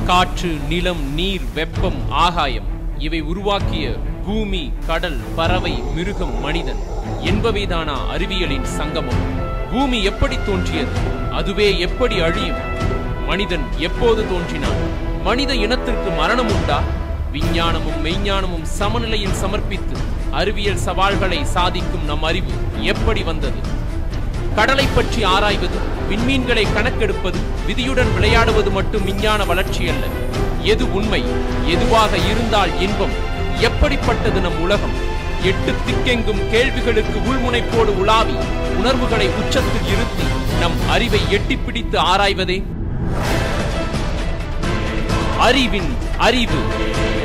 காற்று நிலம் நீர் வெப்பம் ஆகாயம் இவை உருவாக்கிய பூமி கடல் பறவை மிருகம் மனிதன் என்பவைதானா அறிவியலின் சங்கமம் பூமி எப்படி தோன்றியது அதுவே எப்படி அழியும் மனிதன் எப்போது தோன்றினான் மனித இனத்திற்கு மரணம் உண்டா விஞ்ஞானமும் மெய்ஞானமும் சமநிலையில் சமர்ப்பித்து அறிவியல் சவால்களை சாதிக்கும் நம் அறிவு எப்படி வந்தது கடலை பற்றி ஆராய்வது விண்மீன்களை கணக்கெடுப்பது விதியுடன் விளையாடுவது மட்டும் விஞ்ஞான வளர்ச்சி அல்ல எது உண்மை எதுவாக இருந்தால் இன்பம் எப்படிப்பட்டது நம் உலகம் எட்டு திக்கெங்கும் கேள்விகளுக்கு உள்முனைப்போடு உலாவி உணர்வுகளை உச்சத்தில் இருத்தி நம் அறிவை எட்டிப் பிடித்து ஆராய்வதே அறிவின் அறிவு